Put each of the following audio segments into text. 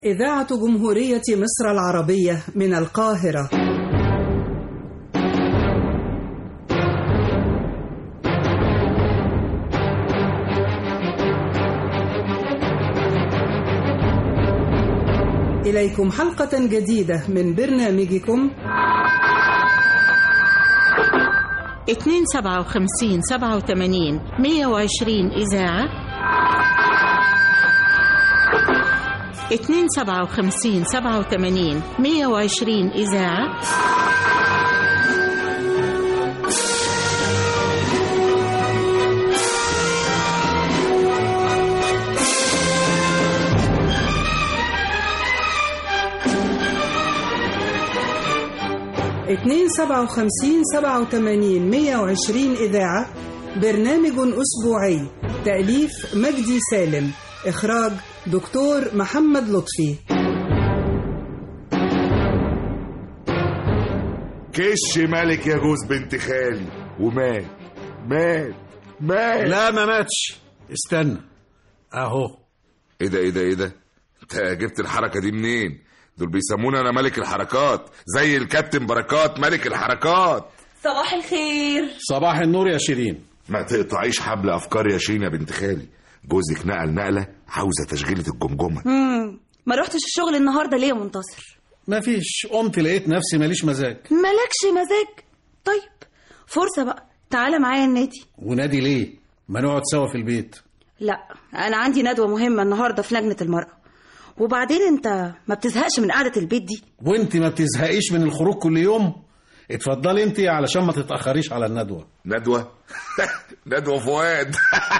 إذاعة جمهورية مصر العربية من القاهرة إليكم حلقة جديدة من برنامجكم اتنين سبعة وخمسين سبعة وتمانين مية وعشرين إذاعة اتنين سبعة وخمسين سبعة وتمانين مية وعشرين إذاعة اتنين سبعة وخمسين سبعة وتمانين مية وعشرين إذاعة برنامج أسبوعي تأليف مجدي سالم إخراج دكتور محمد لطفي كش ملك يا جوز بنت خالي ومات مات مات لا ما ماتش استنى اهو ايه ده ايه ده ايه ده انت جبت الحركه دي منين دول بيسموني انا ملك الحركات زي الكابتن بركات ملك الحركات صباح الخير صباح النور يا شيرين ما تقطعيش حبل افكار يا شيرين يا بنت خالي جوزك نقل نقله عاوزه تشغيله الجمجمه مم. ما روحتش الشغل النهارده ليه يا منتصر مفيش قمت لقيت نفسي ماليش مزاج مالكش مزاج طيب فرصه بقى تعالى معايا النادي ونادي ليه ما نقعد سوا في البيت لا انا عندي ندوه مهمه النهارده في لجنه المراه وبعدين انت ما بتزهقش من قعده البيت دي وانت ما بتزهقيش من الخروج كل يوم اتفضلي انت علشان ما تتاخريش على الندوه ندوه ندوه فؤاد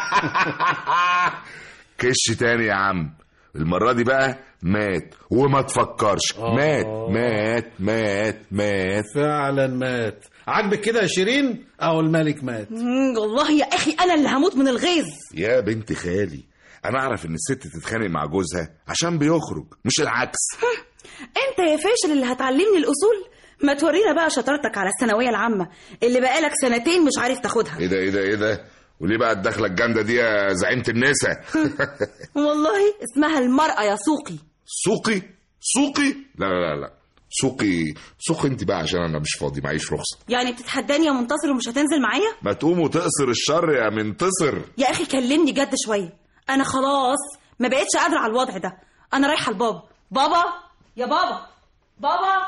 كش تاني يا عم المرة دي بقى مات وما تفكرش آه. مات مات مات مات فعلا مات عاجبك كده يا شيرين اهو الملك مات مم، والله يا اخي انا اللي هموت من الغيظ يا بنت خالي انا اعرف ان الست تتخانق مع جوزها عشان بيخرج مش العكس انت يا فاشل اللي هتعلمني الاصول ما تورينا بقى شطارتك على الثانويه العامه اللي بقالك سنتين مش عارف تاخدها ايه ده ايه ده ايه ده وليه بقى الدخله الجامده دي يا زعيمه النسا والله اسمها المراه يا سوقي سوقي سوقي لا لا لا لا سوقي سوقي انت بقى عشان انا مش فاضي معيش رخصه يعني بتتحداني يا منتصر ومش هتنزل معايا ما تقوم وتقصر الشر يا منتصر يا اخي كلمني جد شويه انا خلاص ما بقتش قادره على الوضع ده انا رايحه لبابا بابا يا بابا بابا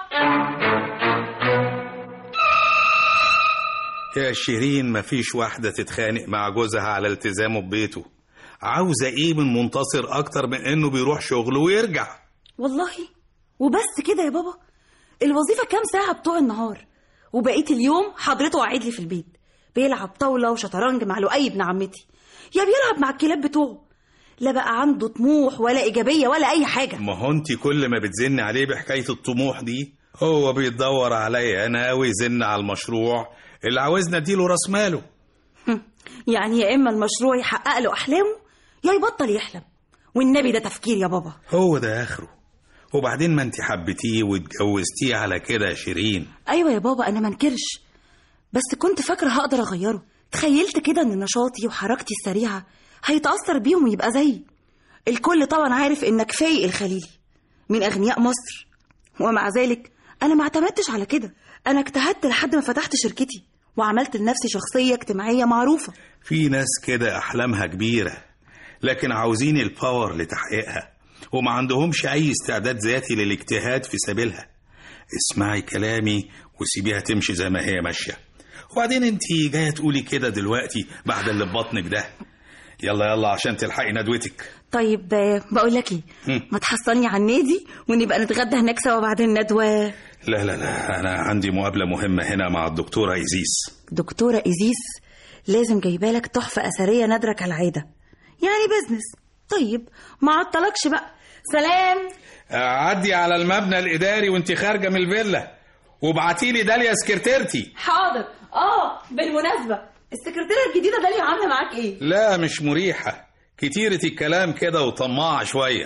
يا شيرين مفيش واحدة تتخانق مع جوزها على التزامه ببيته عاوزة ايه من منتصر اكتر من انه بيروح شغله ويرجع والله وبس كده يا بابا الوظيفه كام ساعه بتوع النهار وبقيت اليوم حضرته قاعد لي في البيت بيلعب طاوله وشطرنج مع لؤي ابن عمتي يا بيلعب مع الكلاب بتوعه لا بقى عنده طموح ولا ايجابيه ولا اي حاجه ما هو انت كل ما بتزن عليه بحكاية الطموح دي هو بيدور عليا انا ويزن على المشروع اللي عاوزنا اديله راس ماله يعني يا اما المشروع يحقق له احلامه يا يبطل يحلم والنبي ده تفكير يا بابا هو ده اخره وبعدين ما انت حبيتيه واتجوزتيه على كده يا شيرين ايوه يا بابا انا منكرش بس كنت فاكره هقدر اغيره تخيلت كده ان نشاطي وحركتي السريعه هيتاثر بيهم ويبقى زيي الكل طبعا عارف انك فايق الخليلي من اغنياء مصر ومع ذلك انا ما اعتمدتش على كده انا اجتهدت لحد ما فتحت شركتي وعملت لنفسي شخصيه اجتماعيه معروفه في ناس كده احلامها كبيرة لكن عاوزين الباور لتحقيقها وما عندهمش اي استعداد ذاتي للاجتهاد في سبيلها اسمعي كلامي وسيبيها تمشي زي ما هي ماشية وبعدين انت جاية تقولي كده دلوقتي بعد اللي في بطنك ده يلا يلا عشان تلحقي ندوتك طيب آه، بقول لك ايه هم. ما تحصلني على النادي ونبقى نتغدى هناك سوا بعد الندوه لا لا لا انا عندي مقابلة مهمة هنا مع الدكتورة ايزيس دكتورة إيزيس لازم جايبالك تحفة أثرية نادرة كالعادة يعني بيزنس طيب ما عطلكش بقى سلام عدي على المبنى الاداري وانت خارجة من الفيلا وابعتي لي داليا سكرتيرتي حاضر اه بالمناسبة السكرتيرة الجديدة داليا عاملة معاك ايه؟ لا مش مريحة كتيرة الكلام كده وطماعة شوية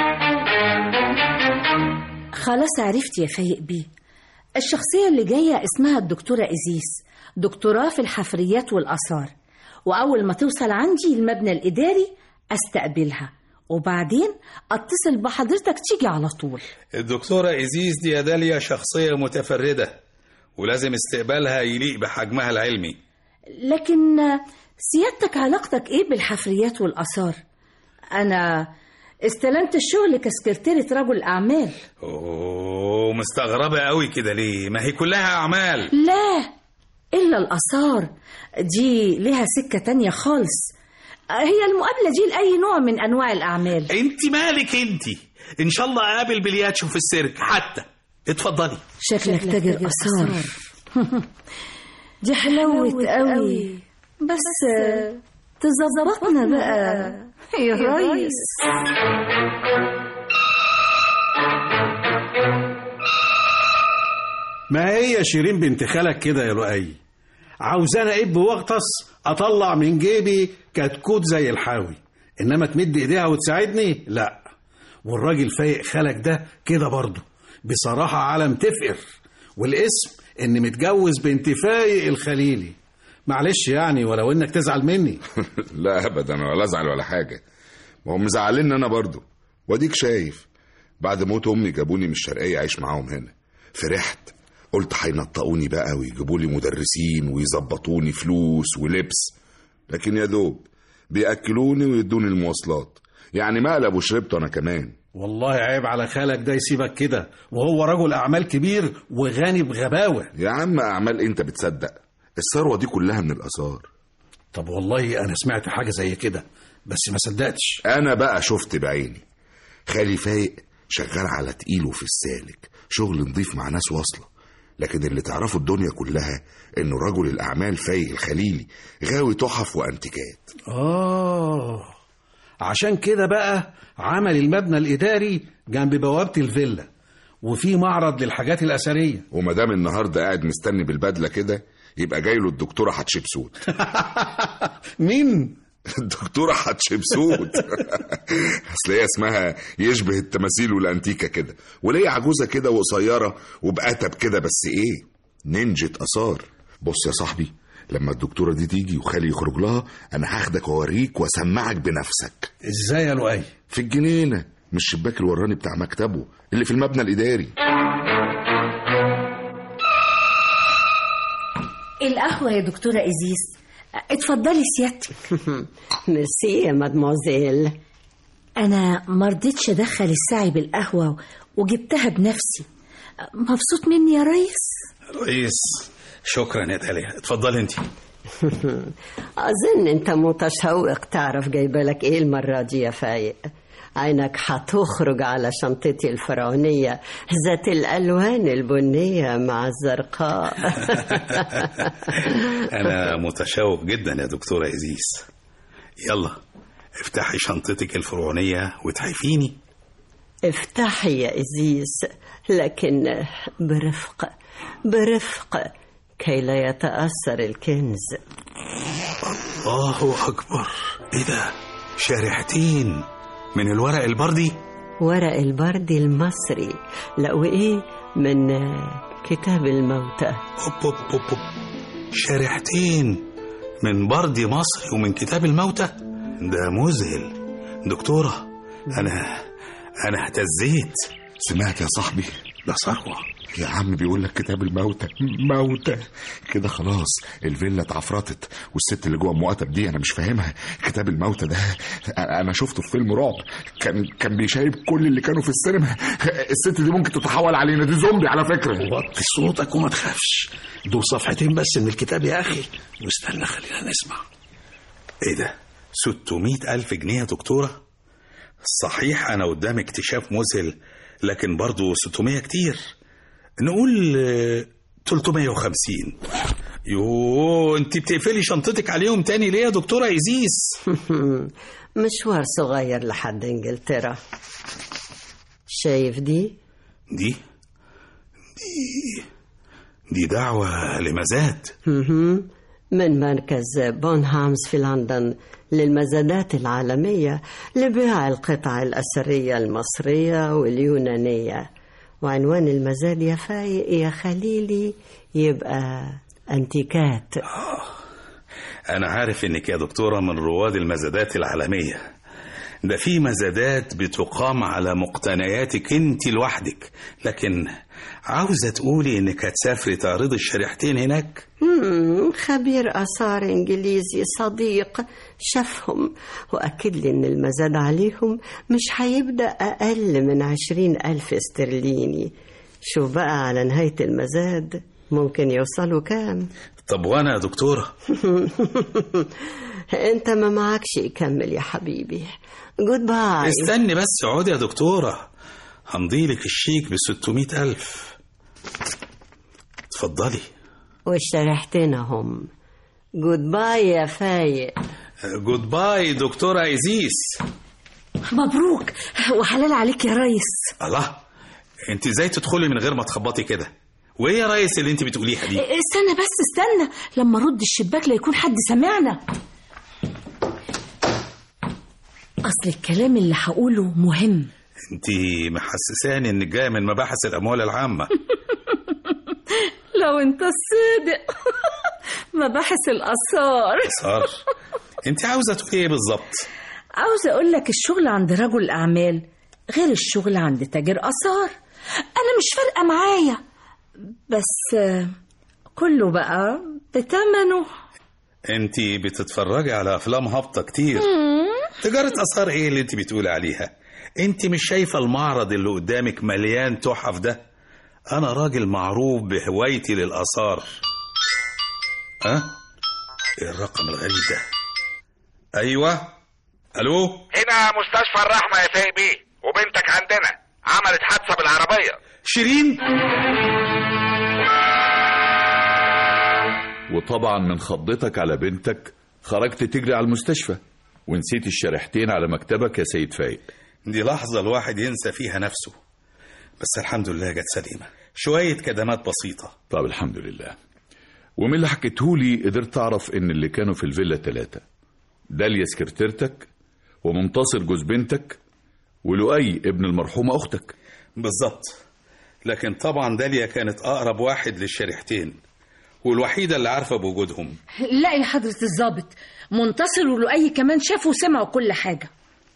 خلاص عرفت يا فايق بيه الشخصية اللي جاية اسمها الدكتورة إزيس دكتوراه في الحفريات والآثار وأول ما توصل عندي المبنى الإداري أستقبلها وبعدين اتصل بحضرتك تيجي على طول الدكتورة إيزيس دي يا داليا شخصية متفردة ولازم استقبالها يليق بحجمها العلمي لكن سيادتك علاقتك ايه بالحفريات والآثار أنا استلمت الشغل كسكرتيرة رجل أعمال أوه مستغربة قوي كده ليه ما هي كلها أعمال لا إلا الآثار دي لها سكة تانية خالص هي المقابلة دي لأي نوع من أنواع الأعمال انت مالك انت ان شاء الله قابل بلياتشو في السيرك حتى اتفضلي شكلك تاجر آثار دي حلوت قوي بس تظبطنا بقى يا ريس ما هي شيرين بنت خالك كده يا لؤي عاوزانا اب واغطس اطلع من جيبي كتكوت زي الحاوي انما تمد ايديها وتساعدني لا والراجل فايق خالك ده كده برضه بصراحة علم تفقر والاسم ان متجوز بنت فايق الخليلي معلش يعني ولو انك تزعل مني لا ابدا ولا ازعل ولا حاجه ما هم مزعليني انا برضو واديك شايف بعد موت امي جابوني من الشرقيه عايش معاهم هنا فرحت قلت هينطقوني بقى ويجيبوا لي مدرسين ويظبطوني فلوس ولبس لكن يا دوب بياكلوني ويدوني المواصلات يعني مقلب وشربت انا كمان والله عيب على خالك ده يسيبك كده وهو رجل اعمال كبير وغني بغباوة يا عم اعمال انت بتصدق الثروه دي كلها من الاثار طب والله انا سمعت حاجة زي كده بس ما صدقتش انا بقى شفت بعيني خالي فايق شغال على تقيله في السالك شغل نضيف مع ناس واصله لكن اللي تعرفه الدنيا كلها انه رجل الاعمال فايق الخليلي غاوي تحف وانتيكات آه عشان كده بقى عمل المبنى الإداري جنب بوابة الفيلا وفي معرض للحاجات الأثرية وما دام النهارده قاعد مستني بالبدله كده يبقى جاي له الدكتوره حتشبسوت مين؟ الدكتوره حتشبسوت اصل هي اسمها يشبه التماثيل والانتيكه كده وليه عجوزه كده وقصيره وبقتب كده بس ايه نينجة اثار بص يا صاحبي لما الدكتوره دي تيجي وخالي يخرج لها انا هاخدك واوريك واسمعك بنفسك ازاي يا لؤي؟ في الجنينه مش الشباك الوراني بتاع مكتبه اللي في المبنى الاداري القهوة يا دكتورة إزيز اتفضلي سيادتك ميرسي يا مادموزيل أنا مرضتش أدخل السعي بالقهوة وجبتها بنفسي مبسوط مني يا ريس رئيس شكرا يا داليا اتفضلي انت أظن أنت متشوق تعرف جايبة لك إيه المرة دي يا فايق عينك هتخرج على شنطتي الفرعونية ذات الألوان البنية مع الزرقاء انا متشوق جدا يا دكتورة إزيس يلا افتحي شنطتك الفرعونية وتحيفيني افتحي يا إزيس لكن برفق برفق كي لا يتأثر الكنز الله أكبر إيه ده شارحتين من الورق البردي ورق البرد المصري لا وإيه من كتاب الموتى أوب أوب أوب أوب. شارحتين من بردي مصري ومن كتاب الموتى ده مذهل دكتورة أنا أنا اهتزيت سمعت يا صاحبي ده ثروه يا عم بيقول لك كتاب الموتى موتى كده خلاص الفيلا اتعفرتت والست اللي جوه المقاتب دي انا مش فاهمها كتاب الموتى ده انا شفته في فيلم رعب كان كان بيشايب كل اللي كانوا في السينما الست دي ممكن تتحول علينا دي زومبي على فكره وطي صوتك وما تخافش دول صفحتين بس من الكتاب يا أخي واستنى خلينا نسمع إيه ده 600 ألف جنيه يا دكتورة صحيح أنا قدام اكتشاف مذهل لكن برضو 600 كتير نقول آه، 350 يوه انت بتقفلي شنطتك عليهم تاني ليه يا دكتورة إيزيس مشوار صغير لحد انجلترا شايف دي دي دي دي دعوة لمزاد مهم. من مركز بونهامز في لندن للمزادات العالمية لبيع القطع الأثرية المصرية واليونانية وعنوان المزاد يا فايق يا خليلي يبقى أنتيكات أنا عارف إنك يا دكتورة من رواد المزادات العالمية ده في مزادات بتقام على مقتنياتك انت لوحدك لكن عاوزة تقولي انك هتسافري تعرضي الشريحتين هناك مم، خبير آثار إنجليزي صديق شافهم وأكد لي إن المزاد عليهم مش هيبدأ أقل من عشرين ألف استرليني شوف بقى على نهاية المزاد ممكن يوصلوا كام طب وانا يا دكتورة انت ما معكش يكمل يا حبيبي جود باي استني بس اقعدي يا دكتورة همضيلك الشيك ب 600 ألف اتفضلي والشريحتين هم جود باي يا فايق جود باي دكتورة ايزيس مبروك وحلال عليك يا ريس الله انت ازاي تدخلي من غير ما تخبطي كده وايه يا ريس اللي انت بتقوليها دي استنى بس استنى لما رد الشباك لا يكون حد سمعنا اصل الكلام اللي هقوله مهم انت محسساني انك جايه من مباحث الاموال العامه لو انت الصادق مباحث الاثار صار انت عاوزه تقولي ايه بالظبط عاوزه اقول لك الشغل عند رجل اعمال غير الشغل عند تاجر اثار انا مش فارقه معايا بس آه، كله بقى بتمنه انت بتتفرجي على افلام هابطه كتير تجاره اثار ايه اللي انت بتقولي عليها انت مش شايفه المعرض اللي قدامك مليان تحف ده انا راجل معروف بهوايتي للاثار ها ايه الرقم الغريب ده ايوه الو هنا مستشفى الرحمة يا سيد بيه وبنتك عندنا عملت حادثة بالعربية شيرين وطبعا من خضتك على بنتك خرجت تجري على المستشفى ونسيت الشريحتين على مكتبك يا سيد فايق دي لحظة الواحد ينسى فيها نفسه بس الحمد لله جت سليمة شوية كدمات بسيطة طب الحمد لله ومن اللي حكيتهولي قدرت تعرف ان اللي كانوا في الفيلا ثلاثة داليا سكرتيرتك ومنتصر جوز بنتك ولؤي ابن المرحومة اختك بالظبط لكن طبعا داليا كانت أقرب واحد للشريحتين والوحيدة اللي عارفة بوجودهم لا يا حضرة الضابط منتصر ولؤي كمان شافوا وسمعوا كل حاجة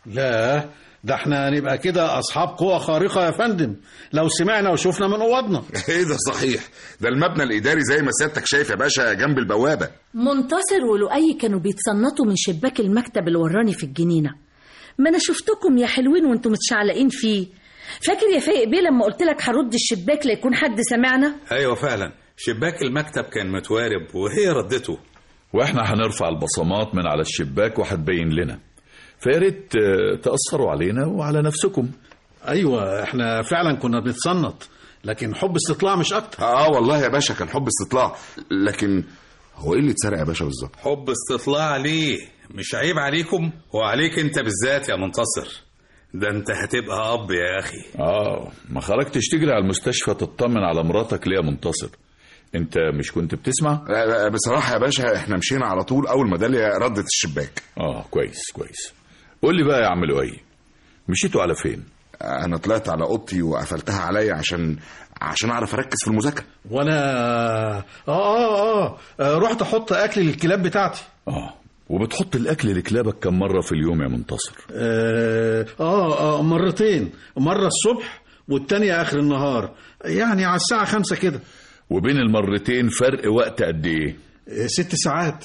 لا ده احنا نبقى كده اصحاب قوة خارقة يا فندم لو سمعنا وشفنا من اوضنا ايه ده صحيح ده المبنى الاداري زي ما سيادتك شايف يا باشا جنب البوابه منتصر ولؤي كانوا بيتصنطوا من شباك المكتب اللي وراني في الجنينة ما انا شفتكم يا حلوين وانتم متشعلقين فيه فاكر يا فايق بيه لما قلت لك هرد الشباك لا يكون حد سمعنا أيوة فعلا شباك المكتب كان متوارب وهي ردته واحنا هنرفع البصمات من على الشباك وهتبين لنا فيا ريت آه، تأثروا علينا وعلى نفسكم ايوه احنا فعلا كنا بنتصنط لكن حب استطلاع مش اكتر اه والله يا باشا كان حب استطلاع لكن هو ايه اللي اتسرق يا باشا بالظبط حب استطلاع ليه مش عيب عليكم وعليك انت بالذات يا منتصر ده انت هتبقى اب يا اخي اه ما خرجتش تجري على المستشفى تطمن على مراتك ليه يا منتصر انت مش كنت بتسمع لا لا بصراحه يا باشا احنا مشينا على طول اول ما داليا ردت الشباك اه كويس كويس قول لي بقى يا عم لؤي مشيتوا على فين انا طلعت على اوضتي وقفلتها عليا عشان عشان اعرف اركز في المذاكره وانا آه, اه اه اه رحت احط اكل للكلاب بتاعتي اه وبتحط الاكل لكلابك كم مره في اليوم يا منتصر آه, اه اه مرتين مرة الصبح والتانية اخر النهار يعني على الساعة خمسة كده وبين المرتين فرق وقت قد ايه آه ست ساعات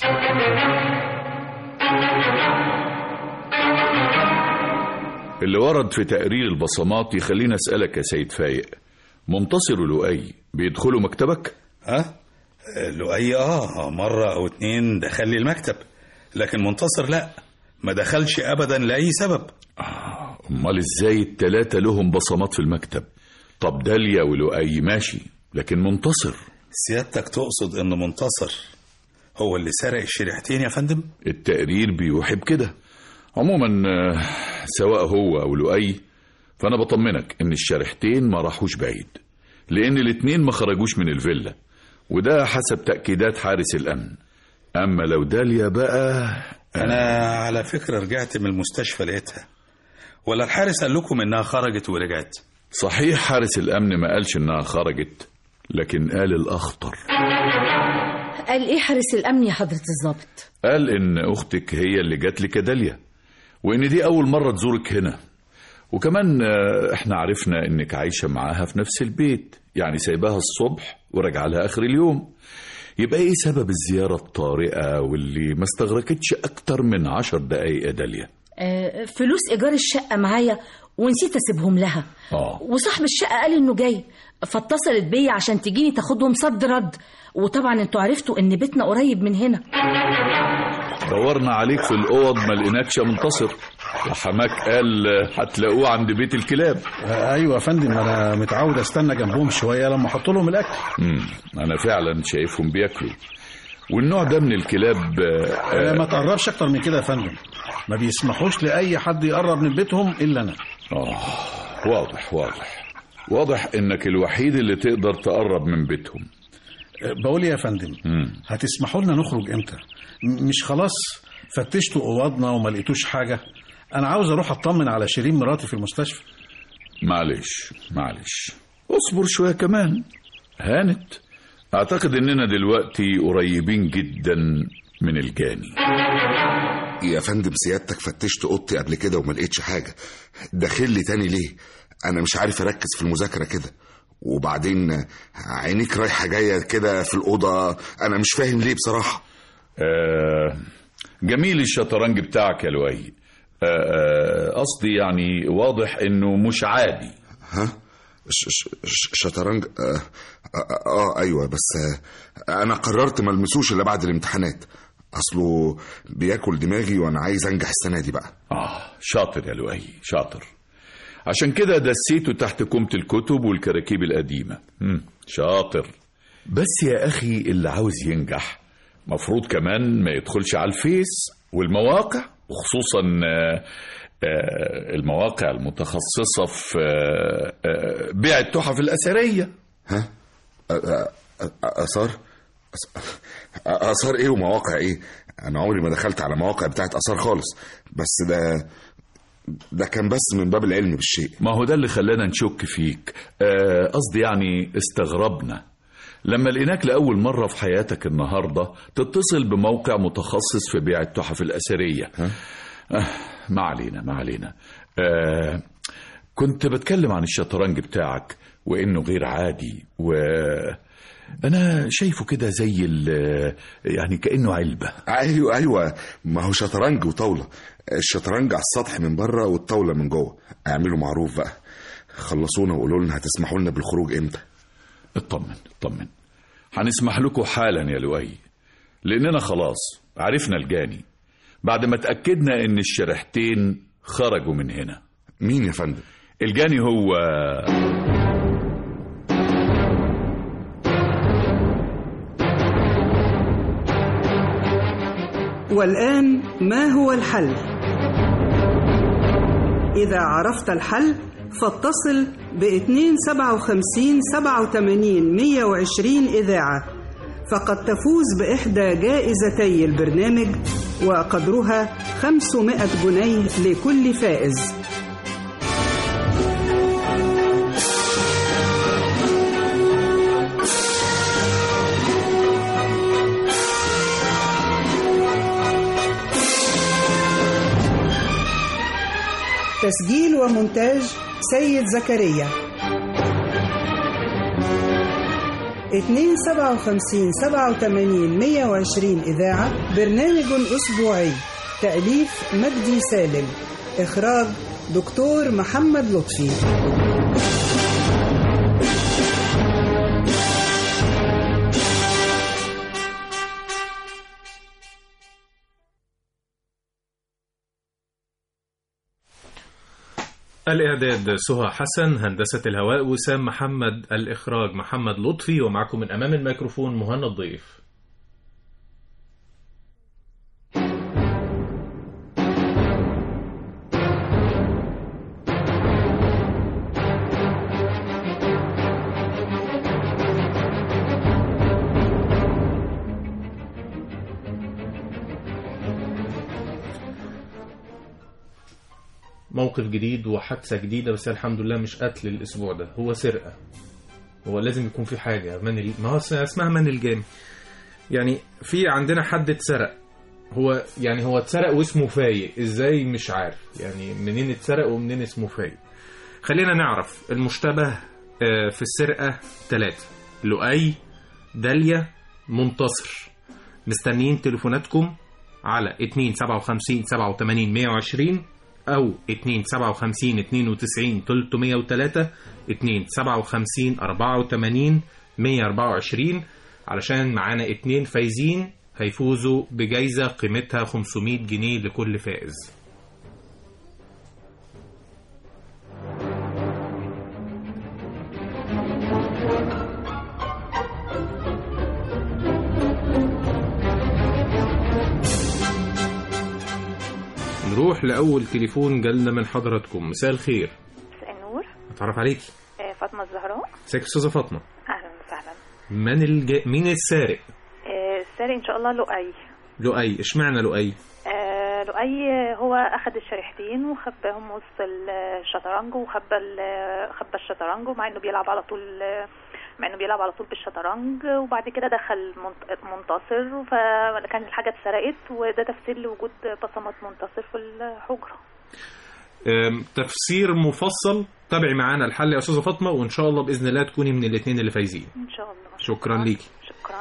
اللي ورد في تقرير البصمات يخليني اسالك يا سيد فايق منتصر ولؤي بيدخلوا مكتبك ها لؤي اه مرة او اتنين دخل لي المكتب لكن منتصر لا ما دخلش ابدا لاي سبب امال ازاي التلاتة لهم بصمات في المكتب طب داليا ولؤي ماشي لكن منتصر سيادتك تقصد ان منتصر هو اللي سرق الشريحتين يا فندم التقرير بيوحي بكده عموما آه، سواء هو او لؤي فانا بطمنك ان الشريحتين ما راحوش بعيد لان الاتنين ما خرجوش من الفيلا وده حسب تأكيدات حارس الامن اما لو داليا بقى انا على فكرة رجعت من المستشفى لقيتها ولا الحارس قال لكم انها خرجت ورجعت صحيح حارس الامن ما قالش انها خرجت لكن قال الاخطر قال ايه حارس الامن يا حضرة الضابط قال ان اختك هي اللي جات لك يا داليا وإن دي أول مرة تزورك هنا وكمان آه، احنا عرفنا انك عايشة معاها في نفس البيت يعني سايباها الصبح وراجعة لها آخر اليوم يبقى ايه سبب الزيارة الطارئة واللي ما استغرقتش أكتر من عشر دقايق يا داليا آه، فلوس إيجار الشقة معايا ونسيت أسيبهم لها اه وصاحب الشقة قال إنه جاي فاتصلت بيا عشان تجيني تاخدهم صد رد وطبعا انتوا عرفتوا إن بيتنا قريب من هنا دورنا عليك في الأوض ما لقيناكش يا منتصر وحماك قال آه، هتلاقوه عند بيت الكلاب آه، ايوه يا فندم انا متعود استنى جنبهم شويه لما احط لهم الاكل مم. أنا فعلا شايفهم بياكلوا والنوع ده من الكلاب آه، آه، ما تقربش اكتر من كده يا فندم ما بيسمحوش لاي حد يقرب من بيتهم الا انا آه واضح واضح واضح إنك الوحيد اللي تقدر تقرب من بيتهم آه، بقول يا فندم مم. هتسمحوا لنا نخرج امتى م- مش خلاص فتشتوا اوضنا وما لقيتوش حاجه انا عاوز اروح اطمن على شيرين مراتي في المستشفى معلش معلش اصبر شوية كمان هانت أعتقد إننا دلوقتي قريبين جدا من الجاني يا فندم سيادتك فتشت اوضتي قبل كده وما لقيتش حاجه داخل لي تاني ليه انا مش عارف اركز في المذاكره كده وبعدين عينيك رايحه جايه كده في الاوضه انا مش فاهم ليه بصراحه آه جميل الشطرنج بتاعك يا لؤي آه، آه، قصدي يعني واضح إنه مش عادي ها ش- ش- ش- شطرنج آه, آه, اه ايوه بس آه انا قررت ما المسوش الا بعد الامتحانات اصله بياكل دماغي وانا عايز انجح السنه دي بقى آه شاطر يا لؤي شاطر عشان كده دسيته تحت كومة الكتب والكراكيب القديمة مم. شاطر بس يا أخي اللي عاوز ينجح مفروض كمان ما يدخلش على الفيس والمواقع وخصوصا آه، آه، المواقع المتخصصة في آه، آه، بيع التحف الأثرية ها آه، آه، آه، اثار أس- آه، اثار ايه ومواقع ايه انا عمري ما دخلت على مواقع بتاعت اثار خالص بس ده ده كان بس من باب العلم بالشيء ما هو ده اللي خلانا نشك فيك آه، قصدي يعني استغربنا لما لقيناك لأول مرة في حياتك النهاردة تتصل بموقع متخصص في بيع التحف الأثرية آه، ما علينا ما علينا آه، كنت بتكلم عن الشطرنج بتاعك وإنه غير عادي و أنا شايفه كده زي ال- يعني كأنه علبة ايوه ايوه ما هو شطرنج وطاوله الشطرنج على السطح من بره والطاوله من جوه اعملوا معروف بقى خلصونا وقولوا لنا هتسمحوا لنا بالخروج امتى اطمن اطمن هنسمح لكم حالا يا لؤي لاننا خلاص عرفنا الجاني بعد ما اتاكدنا ان الشريحتين خرجوا من هنا مين يا فندم الجاني هو والآن ما هو الحل؟ إذا عرفت الحل فاتصل ب 257 87 120 إذاعة فقد تفوز بإحدى جائزتي البرنامج وقدرها 500 جنيه لكل فائز تسجيل ومونتاج سيد زكريا 257 87 120 إذاعة برنامج أسبوعي تأليف مجدي سالم إخراج دكتور محمد لطفي الإعداد سهى حسن هندسة الهواء وسام محمد الإخراج محمد لطفي ومعكم من أمام الميكروفون مهند ضيف موقف جديد وحادثة جديدة بس الحمد لله مش قتل الأسبوع ده هو سرقة هو لازم يكون في حاجة من ال... ما هو اسمها من الجام يعني في عندنا حد اتسرق هو يعني هو اتسرق واسمه فايق ازاي مش عارف يعني منين اتسرق ومنين اسمه فايق خلينا نعرف المشتبه آه، في السرقة ثلاثة لؤي داليا منتصر مستنيين تليفوناتكم على 2 57 87 120 أو 2 57 92 303 2 57 84 124 علشان معانا اتنين فايزين هيفوزوا بجايزة قيمتها 500 جنيه لكل فائز نروح لأول تليفون جالنا من حضراتكم مساء الخير مساء النور أتعرف عليكي آه، فاطمة الزهراء ازيك يا أستاذة فاطمة أهلا وسهلا من الج... مين السارق آه، السارق إن شاء الله لؤي لؤي اشمعنى لؤي آه، لؤي هو أخذ الشريحتين وخباهم وسط الشطرنج وخبى ال- خبى الشطرنج ومع إنه بيلعب على طول مع إنه بيلعب على طول بالشطرنج وبعد كده دخل منت- منتصر فكان الحاجة اتسرقت وده تفسير لوجود بصمات منتصر في الحجرة أم، تفسير مفصل تابعي معانا الحل يا أستاذة فاطمة وإن شاء الله بإذن الله تكوني من الاثنين اللي فايزين إن شاء الله شكرا ليكي شكرا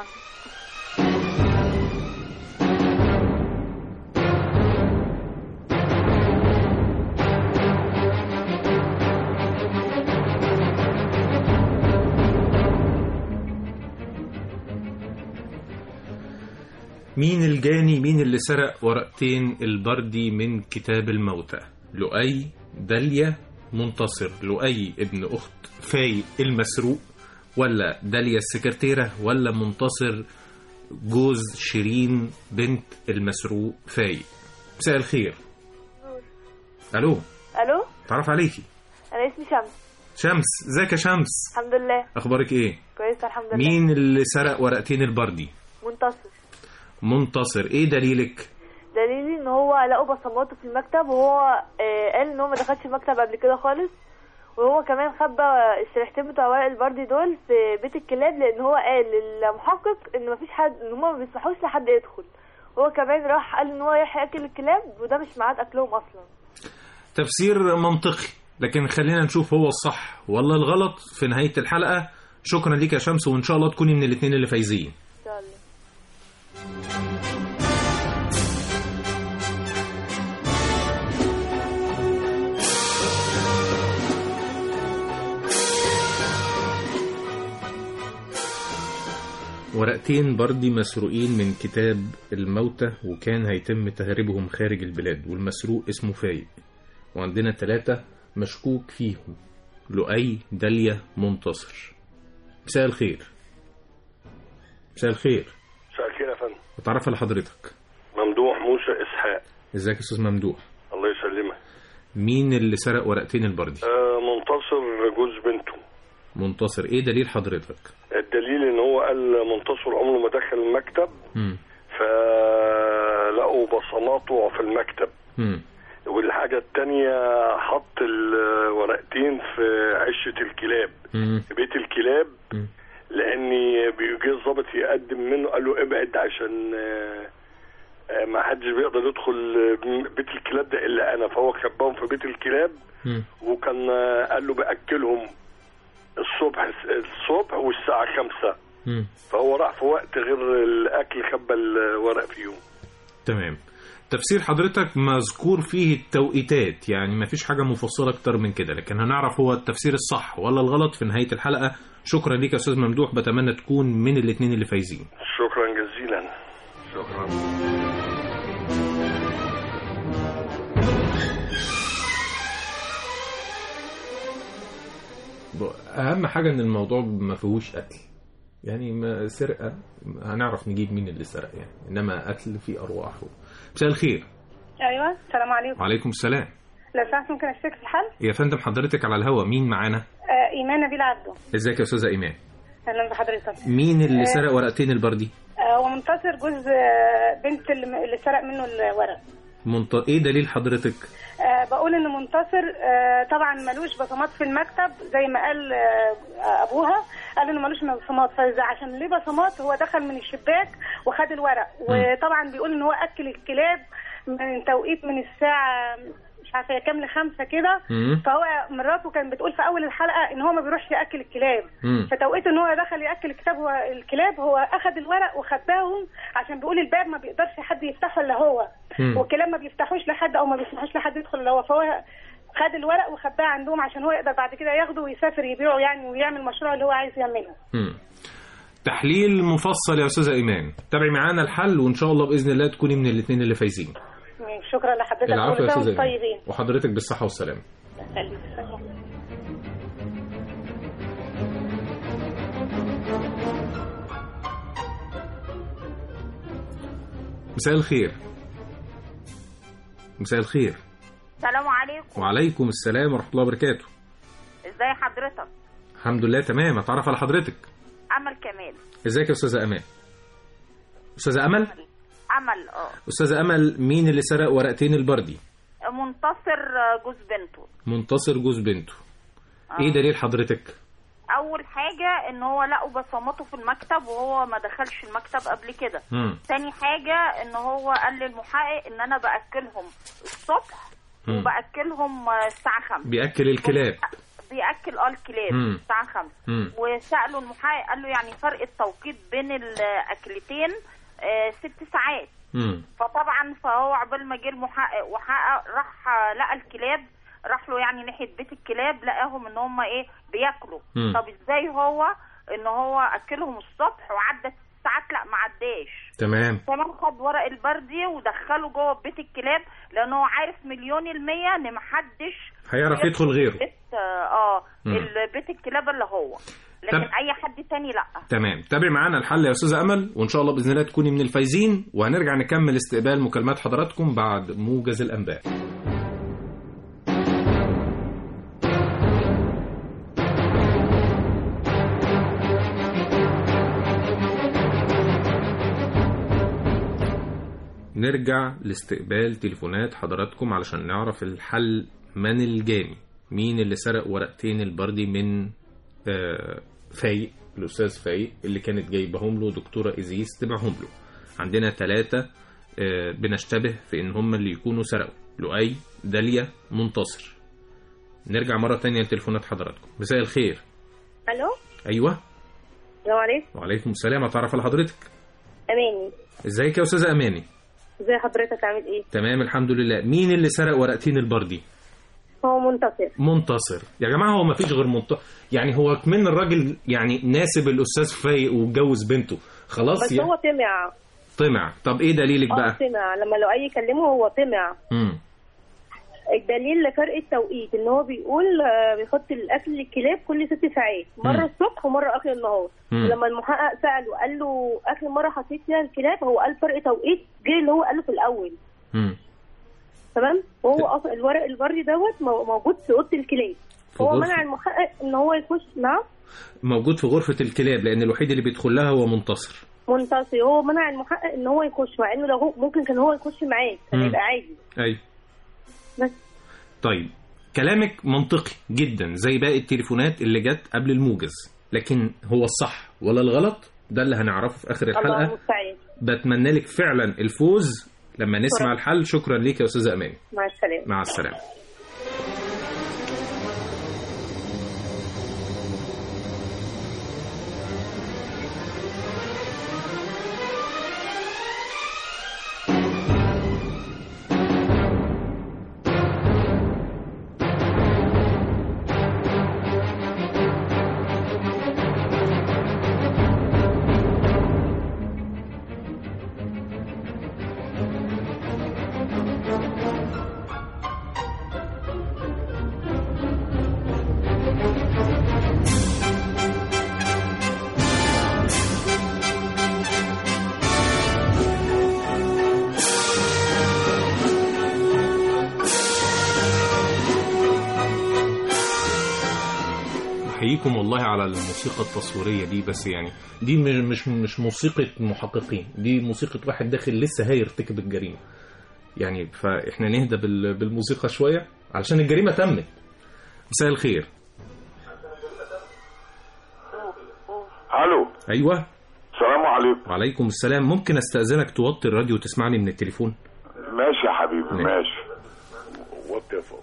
مين الجاني مين اللي سرق ورقتين البردي من كتاب الموتى لؤي داليا منتصر لؤي ابن أخت فايق المسروق ولا داليا السكرتيرة ولا منتصر جوز شيرين بنت المسروق فايق مساء الخير الو الو تعرف عليكي انا اسمي شمس شمس ازيك يا شمس الحمد لله اخبارك ايه كويسه الحمد لله مين اللي سرق ورقتين البردي منتصر منتصر ايه دليلك دليلي ان هو لقوا بصماته في المكتب وهو آه، قال ان هو ما دخلش المكتب قبل كده خالص وهو كمان خبى الشريحتين بتوع ورق البردي دول في بيت الكلاب لان هو قال للمحقق ان مفيش حد ان هم ما بيسمحوش لحد يدخل وهو كمان راح قال ان هو رايح ياكل الكلاب وده مش ميعاد اكلهم اصلا تفسير منطقي لكن خلينا نشوف هو الصح ولا الغلط في نهاية الحلقة شكرا ليك يا شمس وإن شاء الله تكوني من الاثنين اللي فايزين ان شاء الله ورقتين بردي مسروقين من كتاب الموتى وكان هيتم تهريبهم خارج البلاد والمسروق اسمه فايق وعندنا ثلاثة مشكوك فيهم لؤي داليا منتصر مساء الخير مساء الخير مساء الخير يا فندم اتعرف على حضرتك ممدوح موسى اسحاق ازيك يا استاذ ممدوح الله يسلمك مين اللي سرق ورقتين البردي آه منتصر جوز بنته منتصر ايه دليل حضرتك الدليل ان هو قال منتصر عمره ما دخل المكتب مم. فلقوا بصماته في المكتب مم. والحاجة التانية حط الورقتين في عشة الكلاب مم. في بيت الكلاب مم. لاني بيجي الظابط يقدم منه قال له ابعد عشان آه، آه، ما حدش بيقدر يدخل آه، بيت الكلاب ده الا انا فهو خباهم في بيت الكلاب مم. وكان آه، قال له باكلهم الصبح الصبح والساعه خمسة مم. فهو راح في وقت غير الاكل خبى الورق فيهم تمام تفسير حضرتك مذكور فيه التوقيتات يعني ما فيش حاجة مفصلة أكتر من كده لكن هنعرف هو التفسير الصح ولا الغلط في نهاية الحلقة شكرا ليك يا أستاذ ممدوح بتمنى تكون من الاثنين اللي فايزين شكرا جزيلا شكرا أهم حاجة إن الموضوع ما فيهوش قتل يعني ما سرقة هنعرف نجيب مين اللي سرق يعني إنما قتل فيه أرواح مساء الخير ايوه السلام عليكم وعليكم السلام لو سمحت ممكن اشترك في الحل يا فندم حضرتك على الهوا مين معانا آه ايمان نبيل عبده ازيك يا أستاذة إيمان اهلا بحضرتك مين اللي آه، سرق ورقتين البردي آه ومنتصر جوز آه، بنت اللي اللي سرق منه الورق منط... ايه دليل حضرتك آه فبقول ان منتصر آه، طبعا ملوش بصمات في المكتب زي ما قال آه، ابوها قال انه ملوش بصمات فعشان ليه بصمات هو دخل من الشباك وخد الورق وطبعا بيقول ان هو اكل الكلاب من توقيت من الساعه مش عارفه هي كام لخمسه كده مم. فهو مراته كانت بتقول في اول الحلقه ان هو ما بيروحش ياكل الكلاب مم. فتوقيت ان هو دخل ياكل الكتاب هو الكلاب هو اخذ الورق وخباهم عشان بيقول الباب ما بيقدرش حد يفتحه الا هو مم. والكلاب ما بيفتحوش لحد او ما بيسمحوش لحد يدخل الا هو فهو خد الورق وخباه عندهم عشان هو يقدر بعد كده ياخده ويسافر يبيعه يعني ويعمل المشروع اللي هو عايز يعمله مم. تحليل مفصل يا استاذه ايمان تابعي معانا الحل وان شاء الله باذن الله تكوني من الاثنين اللي فايزين شكرا لحضرتك العفو كل يا سنة استاذه وانتم ايمان طيبين وحضرتك بالصحه والسلامه خليك. مساء الخير مساء الخير السلام عليكم وعليكم السلام ورحمه الله وبركاته ازاي حضرتك الحمد لله تمام اتعرف على حضرتك امل كمال ازيك يا استاذه امان استاذه امل امل اه استاذه امل مين اللي سرق ورقتين البردي منتصر جوز بنته منتصر جوز بنته ايه دليل حضرتك اول حاجه ان هو لقوا بصماته في المكتب وهو ما دخلش المكتب قبل كده مم. تاني حاجه ان هو قال للمحقق ان انا باكلهم الصبح مم. وباكلهم الساعه 5 بياكل الكلاب بياكل اه الكلاب مم. الساعه 5 مم. وسالوا المحقق قال له يعني فرق التوقيت بين الاكلتين آه، ست ساعات مم. فطبعا فهو عقبال ما جه المحقق وحقق راح لقى الكلاب راح له يعني ناحيه بيت الكلاب لقاهم ان هم ايه بياكلوا مم. طب ازاي هو ان هو اكلهم الصبح وعدت ساعات لا ما عداش تمام كمان خد ورق البردي ودخله جوه بيت الكلاب لان هو عارف مليون المية ان محدش هيعرف يدخل غيره بيت اه مم. ال- بيت الكلاب اللي هو لكن طب- اي حد تاني لا تمام تابع معانا الحل يا استاذه امل وان شاء الله باذن الله تكوني من الفايزين وهنرجع نكمل استقبال مكالمات حضراتكم بعد موجز الانباء نرجع لاستقبال تليفونات حضراتكم علشان نعرف الحل من الجاني مين اللي سرق ورقتين البردي من آه، فايق الأستاذ فايق اللي كانت جايبهم له دكتورة إزيس تبعهم له عندنا ثلاثة بنشتبه في إن هم اللي يكونوا سرقوا لؤي داليا منتصر نرجع مرة تانية لتليفونات حضراتكم مساء الخير الو أيوة السلام عليكم وعليكم السلام أتعرف على حضرتك اماني ازيك يا أستاذة أماني ازي حضرتك عامل ايه تمام الحمد لله مين اللي سرق ورقتين البردي هو منتصر منتصر يا جماعه هو ما فيش غير منتصر يعني هو كمان الراجل يعني ناسب الاستاذ فايق واتجوز بنته خلاص بس يا هو طمع طمع طب ايه دليلك اه بقى طمع لما لو اي يكلمه هو طمع امم الدليل لفرق التوقيت ان هو بيقول آه، بيحط الاكل للكلاب كل ست ساعات مره مم. الصبح ومره اخر النهار مم. لما المحقق ساله قال له اخر مره حطيت فيها الكلاب هو قال فرق توقيت غير اللي هو قاله في الاول امم تمام وهو اصلا الورق البري دوت مو- موجود في اوضه الكلاب في هو غرفة- منع المحقق ان هو يخش نعم موجود في غرفه الكلاب لان الوحيد اللي بيدخل لها هو منتصر منتصر هو منع المحقق ان هو يخش مع انه لو هو ممكن كان هو يخش معاه كان مم. يبقى عادي ايوه بس طيب كلامك منطقي جدا زي باقي التليفونات اللي جت قبل الموجز لكن هو الصح ولا الغلط ده اللي هنعرفه في اخر الله الحلقه المستعان بتمنى لك فعلا الفوز لما نسمع شكراً. الحل شكرا ليك يا استاذه اماني مع السلامه مع السلامه احييكم والله على الموسيقى التصويريه دي بس يعني دي مش مش مش موسيقى محققين دي موسيقى واحد داخل لسه هيرتكب الجريمه يعني فاحنا نهدى بال- بالموسيقى شويه علشان الجريمه تمت مساء الخير الو ايوه السلام عليكم وعليكم السلام ممكن استاذنك توطي الراديو وتسمعني من التليفون ماشي يا حبيبي ماشي وطي يا فوزي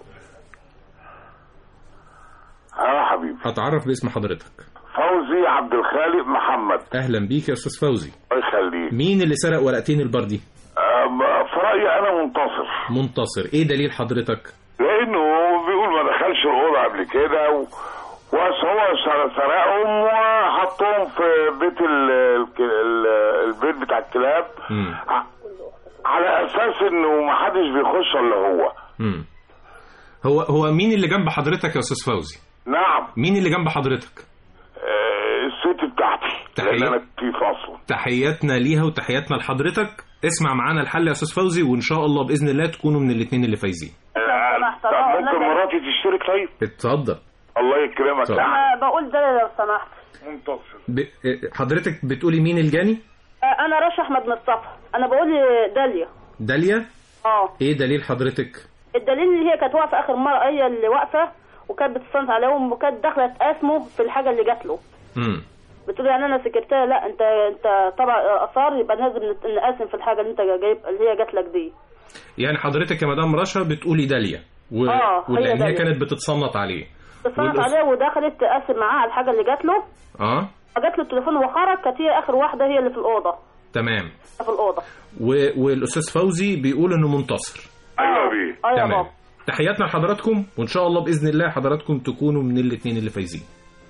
اه يا حبيبي هتعرف باسم حضرتك فوزي عبد الخالق محمد اهلا بيك يا استاذ فوزي الله يخليك مين اللي سرق ورقتين البردي آم، في رايي انا منتصر منتصر ايه دليل حضرتك لانه بيقول ما دخلش الاوضه قبل كده و... وهو سر- سرقهم وحطهم في بيت ال... ال... ال... البيت بتاع الكلاب مم. ع- على اساس انه ما حدش بيخش الا هو مم. هو هو مين اللي جنب حضرتك يا استاذ فوزي نعم مين اللي جنب حضرتك آه، الست بتاعتي لان انا في فصل تحياتنا ليها وتحياتنا لحضرتك اسمع معانا الحل يا استاذ فوزي وان شاء الله باذن الله تكونوا من الاثنين اللي فايزين طب ممكن مراتي تشترك طيب اتفضل الله يكرمك اتفضل. نعم أنا بقول ده لو سمحت منتصر ب... حضرتك بتقولي مين الجاني آه، أنا رشا أحمد مصطفى أنا بقول داليا داليا اه ايه دليل حضرتك الدليل اللي هي كانت واقفة آخر مرة هي اللي واقفة وكانت بتصنف عليهم وكانت داخلة تقاسمه في الحاجة اللي جات له امم بتقول يعني أنا سكرتها لا أنت أنت طبعا آثار يبقى لازم نت- نقاسم في الحاجة اللي أنت جايب اللي هي جات لك دي يعني حضرتك يا مدام رشا بتقولي داليا و... آه، هي ولان هي داليا. كانت بتتصنت عليه تصنف والأس- عليه ودخلت تقاسم معاه على الحاجة اللي جات له اه فجات له التليفون وخرج كانت هي آخر واحدة هي اللي في الأوضة تمام في الأوضة و... والاستاذ فوزي بيقول انه منتصر ايوه بيه أيوة يا تمام بابا تحياتنا لحضراتكم وان شاء الله باذن الله حضراتكم تكونوا من الاثنين اللي فايزين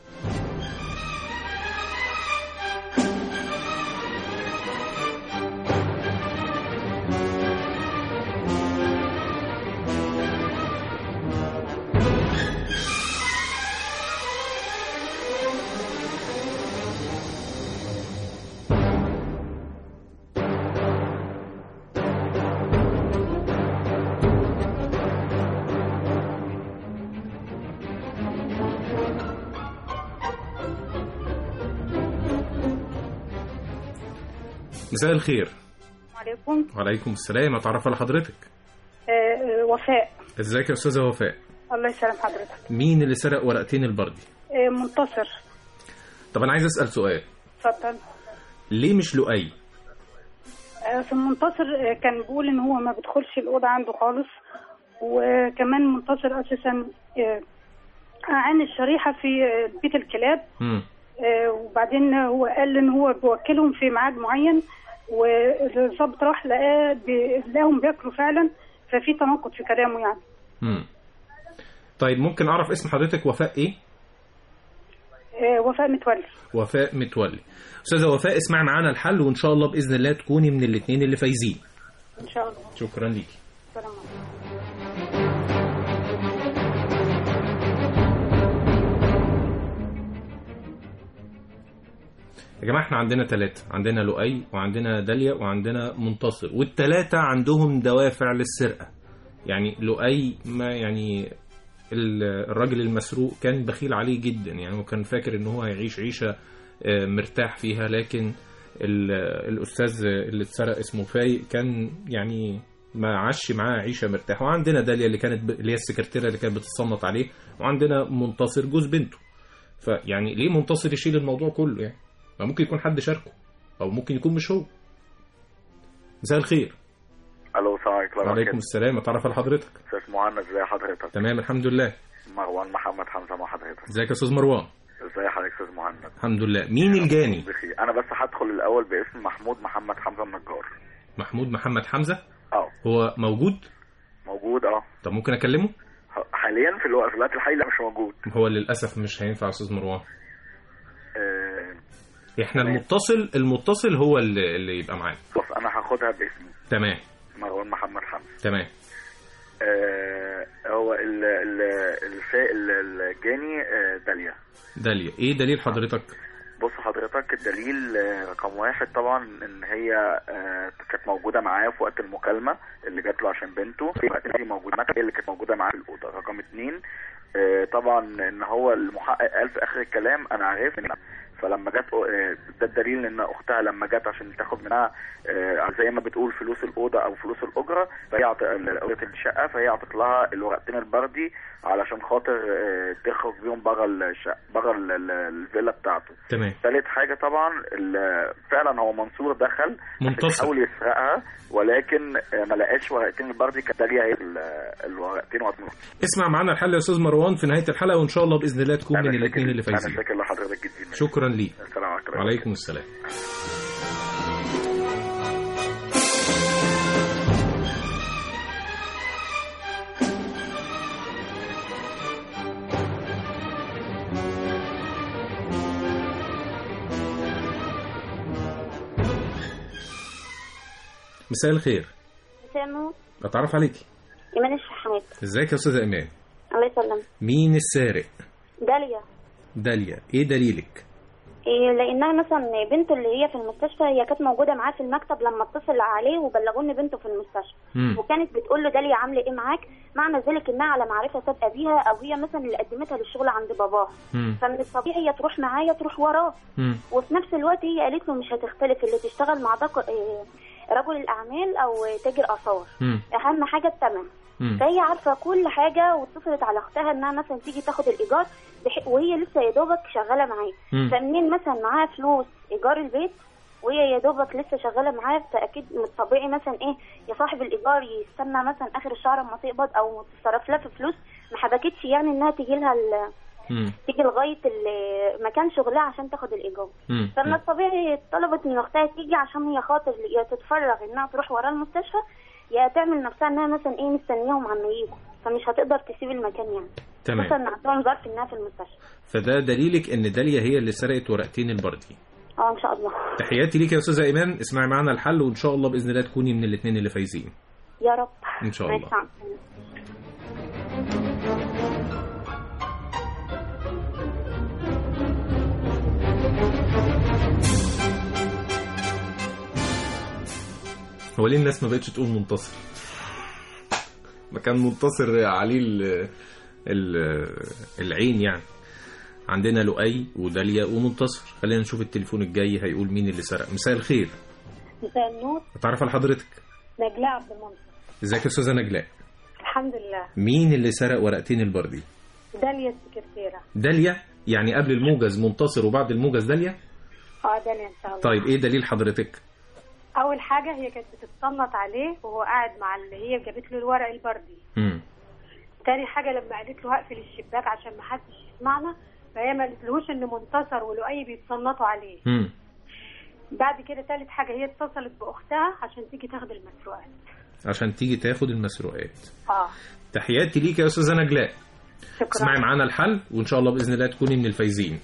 مساء الخير عليكم وعليكم السلام اتعرف على حضرتك آه، وفاء ازيك يا استاذه وفاء الله يسلم حضرتك مين اللي سرق ورقتين البردي آه، منتصر طب انا عايز اسال سؤال اتفضل ليه مش لؤي آه، في منتصر آه، كان بيقول ان هو ما بيدخلش الاوضه عنده خالص وكمان منتصر اساسا آه، عن الشريحه في آه، بيت الكلاب مم. آه، وبعدين هو قال ان هو بيوكلهم في ميعاد معين والظابط راح لقاه بي- لقاهم بياكلوا فعلا ففي تناقض في كلامه يعني مم. طيب ممكن اعرف اسم حضرتك وفاء ايه آه، وفاء متولي وفاء متولي استاذه وفاء اسمع معانا الحل وان شاء الله باذن الله تكوني من الاثنين اللي فايزين ان شاء الله شكرا ليكي سلام عليكم. يا جماعه احنا عندنا ثلاثة عندنا لؤي وعندنا داليا وعندنا منتصر والثلاثة عندهم دوافع للسرقة يعني لؤي ما يعني ال- الراجل المسروق كان بخيل عليه جدا يعني هو كان فاكر ان هو هيعيش عيشة آه، مرتاح فيها لكن ال- الأستاذ اللي اتسرق اسمه فايق كان يعني ما عاش معاه عيشة مرتاحة وعندنا داليا اللي كانت ب... اللي هي السكرتيرة اللي كانت بتتصنت عليه وعندنا منتصر جوز بنته فيعني ليه منتصر يشيل الموضوع كله يعني ما ممكن يكون حد شاركه او ممكن يكون مش هو مساء الخير الو السلام عليكم ورحمة وعليكم الله السلام اتعرف على حضرتك استاذ مهند ازي حضرتك تمام الحمد لله مروان محمد حمزه مع حضرتك ازيك يا استاذ مروان ازي حضرتك استاذ مهند الحمد لله مين الجاني بخير انا بس هدخل الاول باسم محمود محمد حمزه النجار محمود محمد حمزه اه هو موجود موجود اه طب ممكن اكلمه حاليا في الوقت في الوقت الحالي لا مش موجود هو للاسف مش هينفع يا استاذ مروان آه، احنا المتصل المتصل هو اللي, اللي يبقى معانا خلاص انا هاخدها باسمي تمام مروان محمد حمزه تمام آه هو ال ال الفا ال- الجاني آه داليا داليا ايه دليل حضرتك بص حضرتك حضرتك الدليل آه، رقم واحد طبعا ان هي آه، كانت موجوده معاه في وقت المكالمه اللي جات له عشان بنته في وقت اللي موجوده هي اللي كانت موجوده معاه في الاوضه رقم اتنين آه، طبعا ان هو المحقق قال في اخر الكلام انا عرفت إن- فلما جت آه، ده الدليل ان اختها لما جت عشان تاخد منها آه، زي ما بتقول فلوس الاوضه او فلوس الاجره فهي عط- اجره الشقه فهي عطت لها الورقتين البردي علشان خاطر آه، تخرج بيهم بره الشقه بره ال- ال- الفيلا بتاعته تمام ثالث حاجه طبعا ال- فعلا هو منصور دخل منتصر. عشان يحاول يسرقها ولكن آه، ما لقاش ورقتين البردي كانت داليا هي ال- الورقتين وقت اسمع معانا الحل يا استاذ مروان في نهايه الحلقه وان شاء الله باذن الله تكون أنا من شاكر- الاثنين اللي انا فايزين شاكر لحضرتك جدا شكرا ليك السلام عليكم وعليكم السلام مساء الخير مساء النور اتعرف عليكي ايمان الشحات ازيك يا استاذه ايمان الله يسلم مين السارق داليا داليا ايه دليلك إيه لانها مثلا بنته اللي هي في المستشفى هي كانت موجوده معاه في المكتب لما اتصل عليه وبلغوا ان بنته في المستشفى مم. وكانت بتقول له داليا عامله ايه معاك معنى ذلك انها على معرفه سابقه بيها او هي مثلا اللي قدمتها للشغل عند باباها مم. فمن الطبيعي هي تروح معايا تروح وراه مم. وفي نفس الوقت هي قالت له مش هتختلف اللي تشتغل مع ده إيه، رجل الاعمال او تاجر اثار مم. اهم حاجه الثمن مم. فهي عارفه كل حاجه واتصلت على اختها انها مثلا تيجي تاخد الايجار بح... وهي لسه يا دوبك شغاله معاه مم. فمنين مثلا معاها فلوس ايجار البيت وهي يا دوبك لسه شغاله معاه فاكيد من الطبيعي مثلا ايه يا صاحب الايجار يستنى مثلا اخر الشهر اما تقبض او تتصرف لها في فلوس ما حبكتش يعني انها تيجي لها ال... تيجي لغايه ال- مكان شغلها عشان تاخد الايجار مم. فمن الطبيعي طلبت من اختها تيجي عشان هي خاطر يا تتفرغ انها تروح ورا المستشفى يا تعمل نفسها انها مثلا ايه مستنياهم عم يجوا فمش هتقدر تسيب المكان يعني تمام. مثلا عندهم ظرف انها في المستشفى فده دليلك ان داليا هي اللي سرقت ورقتين البردي اه ان شاء الله تحياتي ليك يا استاذه ايمان اسمعي معانا الحل وان شاء الله باذن الله تكوني من الاثنين اللي فايزين يا رب ان شاء ماشي، الله مع السلامة. هو ليه الناس ما بقتش تقول منتصر ما كان منتصر عليه ال ال العين يعني عندنا لؤي وداليا ومنتصر خلينا نشوف التليفون الجاي هيقول مين اللي سرق مساء الخير مساء النور اتعرف على حضرتك نجلاء عبد المنصور ازيك يا استاذه نجلاء الحمد لله مين اللي سرق ورقتين البردي داليا السكرتيرة داليا يعني قبل الموجز منتصر وبعد الموجز داليا اه داليا ان شاء الله طيب ايه دليل حضرتك اول حاجة هي كانت بتتصنت عليه وهو قاعد مع اللي هي جابت له الورق البردي مم. تاني حاجة لما قالت له هقفل الشباك عشان ما حدش يسمعنا فهي ما قالتلهوش ان منتصر ولؤي بيتصنتوا عليه مم. بعد كده تالت حاجة هي اتصلت باختها عشان تيجي تاخد المسروقات عشان تيجي تاخد المسروقات اه تحياتي ليك يا استاذه نجلاء شكرا اسمعي معانا الحل وان شاء الله باذن الله تكوني من الفايزين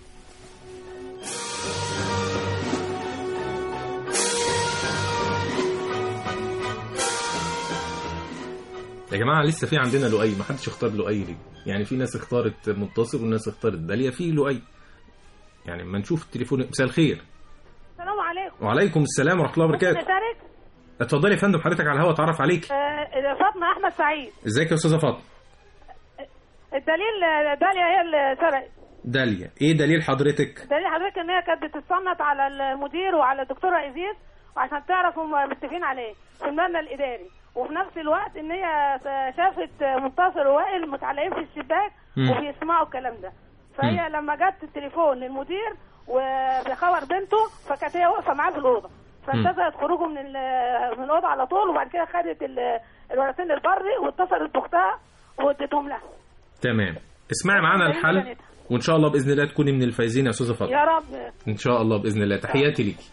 يا جماعه لسه في عندنا لؤي ما حدش اختار لؤي ليه يعني في ناس اختارت منتصر وناس اختارت داليا في لؤي يعني اما نشوف التليفون مساء الخير السلام عليكم وعليكم السلام ورحمه الله وبركاته نشارك اتفضلي يا فندم حضرتك على الهوا اتعرف عليك آه فاطمة احمد سعيد ازيك يا استاذه فاطمه الدليل آه، داليا هي اللي سرقت داليا ايه دليل حضرتك دليل حضرتك ان هي كانت بتتصنت على المدير وعلى الدكتوره ايزيز وعشان تعرف هم متفقين عليه في المبنى الاداري وفي نفس الوقت ان هي شافت منتصر ووائل متعلقين في الشباك مم. وبيسمعوا الكلام ده فهي لما جت التليفون للمدير وبيخبر بنته فكانت هي واقفه معاه في الاوضه فانتظرت خروجه من ال- من الاوضه على طول وبعد كده خدت ال- الورقتين البري واتصلت باختها واديتهم لها تمام اسمعي معانا الحل وان شاء الله باذن الله تكوني من الفايزين يا استاذه فاطمه يا رب ان شاء الله باذن الله تحياتي ليكي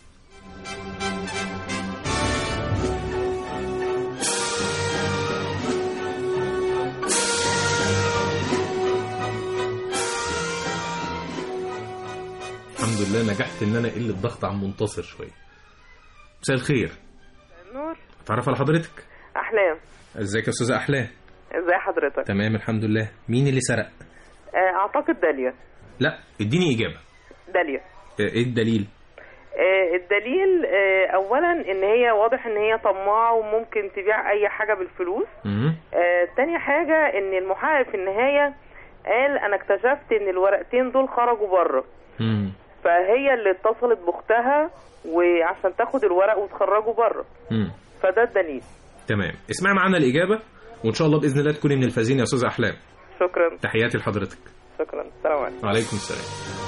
الحمد لله نجحت ان انا اقل الضغط عن منتصر شويه مساء الخير نور اتعرف على حضرتك احلام ازيك يا استاذه احلام ازي حضرتك تمام الحمد لله مين اللي سرق آه، اعتقد داليا لا اديني اجابه داليا آه، ايه الدليل آه، الدليل آه، اولا ان هي واضح ان هي طماعه وممكن تبيع اي حاجه بالفلوس مم. آه، تاني حاجه ان المحقق في النهايه قال انا اكتشفت ان الورقتين دول خرجوا بره مم. فهي اللي اتصلت باختها وعشان تاخد الورق وتخرجه بره مم. فده الدليل تمام اسمعي معانا الاجابه وان شاء الله باذن الله تكوني من الفائزين يا استاذه احلام شكرا تحياتي لحضرتك شكرا السلام عليكم وعليكم السلام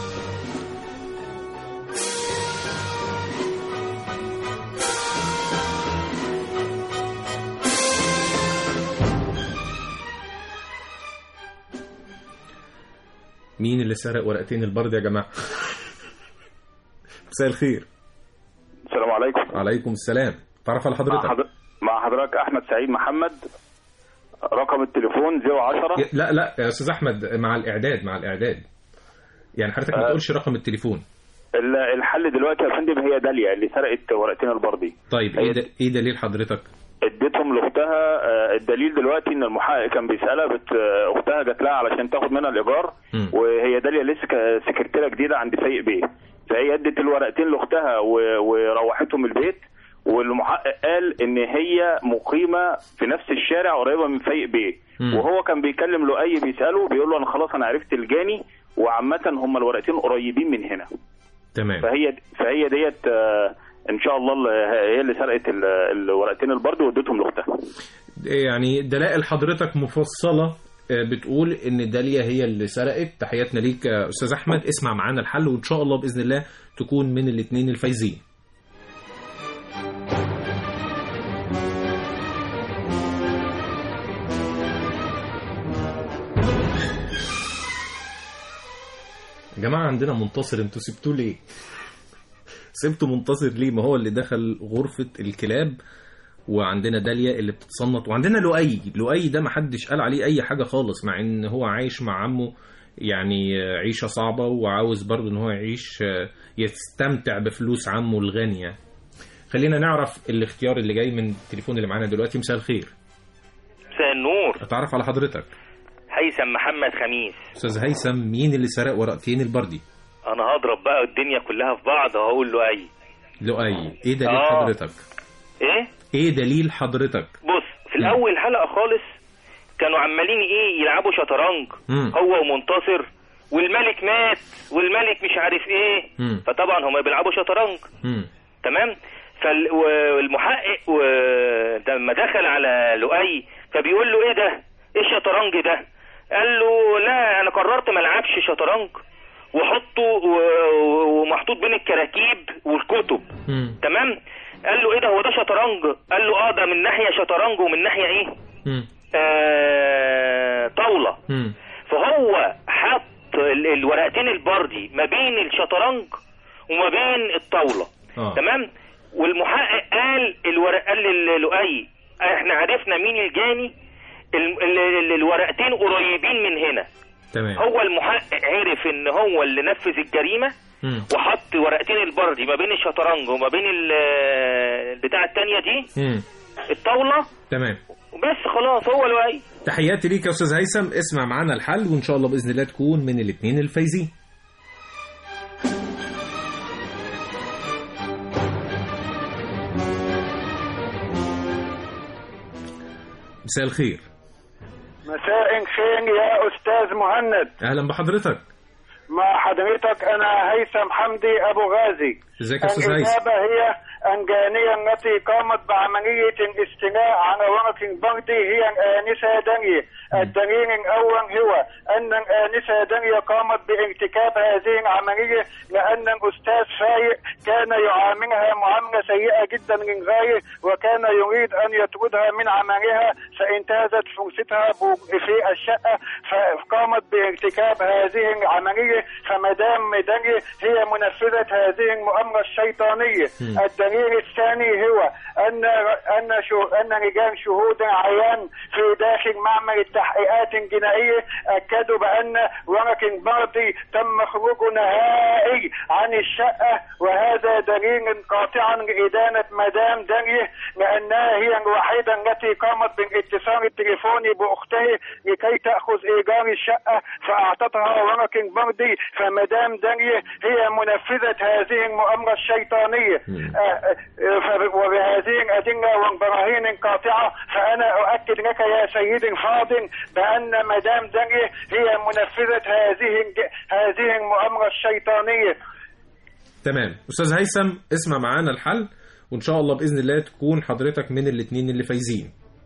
مين اللي سرق ورقتين البرد يا جماعه مساء الخير السلام عليكم وعليكم السلام تعرف على مع, حضرتك حضر... مع حضرتك احمد سعيد محمد رقم التليفون 010 لا لا يا استاذ احمد مع الاعداد مع الاعداد يعني حضرتك ما آه. تقولش رقم التليفون ال- الحل دلوقتي يا فندم هي داليا اللي سرقت ورقتين البردي طيب ايه د- ايه دليل حضرتك اديتهم لاختها آه، الدليل دلوقتي ان المحقق كان بيسالها بت... آه، اختها جات لها علشان تاخد منها الايجار مم. وهي داليا لسه ك- سكرتيره جديده عند سيء بيه فهي ادت الورقتين لاختها و... وروحتهم البيت والمحقق قال ان هي مقيمه في نفس الشارع قريبه من فايق بيه مم. وهو كان بيكلم لؤي بيساله بيقول له انا خلاص انا عرفت الجاني وعامه هم الورقتين قريبين من هنا تمام فهي فهي ديت آه، ان شاء الله ال- هي اللي سرقت ال- الورقتين البرد واديتهم لاختها يعني دلائل حضرتك مفصلة آه، بتقول ان داليا هي اللي سرقت تحياتنا ليك يا استاذ احمد اسمع معانا الحل وان شاء الله باذن الله تكون من الاثنين الفايزين يا جماعة عندنا منتصر انتوا سبتوه ليه؟ سبتوا منتصر ليه؟ ما هو اللي دخل غرفة الكلاب وعندنا داليا اللي بتتصنت وعندنا لؤي لؤي ده محدش قال عليه اي حاجة خالص مع ان هو عايش مع عمه يعني آه، عيشة صعبة وعاوز برضه ان هو يعيش آه، يستمتع بفلوس عمه الغالية خلينا نعرف الاختيار اللي جاي من التليفون اللي معانا دلوقتي مساء الخير مساء النور اتعرف على حضرتك هيثم محمد خميس استاذ هيثم مين اللي سرق ورقتين البردي انا هضرب بقى الدنيا كلها في بعض وهقول له اي لؤي ايه دليل آه. حضرتك ايه ايه دليل حضرتك بص في الاول حلقه خالص كانوا عمالين ايه يلعبوا شطرنج مم. هو ومنتصر والملك مات والملك مش عارف ايه مم. فطبعا هما بيلعبوا شطرنج مم. تمام فال- والمحقق و- لما دخل على لؤي فبيقول له ايه ده ايه الشطرنج ده قال له لا انا قررت ما العبش شطرنج واحطه و- ومحطوط بين الكراكيب والكتب مم. تمام قال له ايه ده هو ده شطرنج قال له اه ده من ناحيه شطرنج ومن ناحيه ايه مم. آه طاوله مم. فهو حط ال- الورقتين البردي ما بين الشطرنج وما بين الطاوله آه. تمام والمحقق قال الورق قال للؤي احنا عرفنا مين الجاني ال- ال- ال- الورقتين قريبين من هنا تمام هو المحقق عرف ان هو اللي نفذ الجريمه مم. وحط ورقتين البردي ما بين الشطرنج وما بين ال- البتاع التانية دي مم. الطاولة تمام بس خلاص هو لؤي تحياتي ليك يا استاذ هيثم اسمع معانا الحل وان شاء الله باذن الله تكون من الاثنين الفايزين مساء الخير مساء الخير يا استاذ مهند اهلا بحضرتك مع حضرتك انا هيثم حمدي ابو غازي ازيك يا استاذ هيثم الاجابه هي الجانيه التي قامت بعمليه الاستيلاء على ورق البردي هي الانسه دنيا الدليل الاول هو ان الانسه دنيا قامت بارتكاب هذه العمليه لان الاستاذ فايق كان يعاملها معامله سيئه جدا للغايه وكان يريد ان يطردها من عملها فانتهزت فرصتها في الشقه فقامت بارتكاب هذه العمليه فمدام دنيا هي منفذه هذه المؤامره الشيطانيه الدليل الثاني هو ان ان شو ان رجال شهود عيان في داخل معمل التحقيقات الجنائيه اكدوا بان ورق بردي تم خروجه نهائي عن الشقة وهذا دليل قاطعا لإدانة مدام داليا لأنها هي الوحيدة التي قامت بالاتصال التليفوني بأخته لكي تأخذ إيجار الشقة فأعطتها ورق بردي فمدام داليا هي منفذة هذه المؤامرة الشيطانية آه، آه، ف- وبهذه الأدلة والبراهين القاطعة فأنا أؤكد لك يا سيدي الفاضل بأن مدام داليا هي منفذة هذه الج- هذه المؤامرة الشيطانية تمام استاذ هيثم اسمع معانا الحل وان شاء الله باذن الله تكون حضرتك من الاثنين اللي فايزين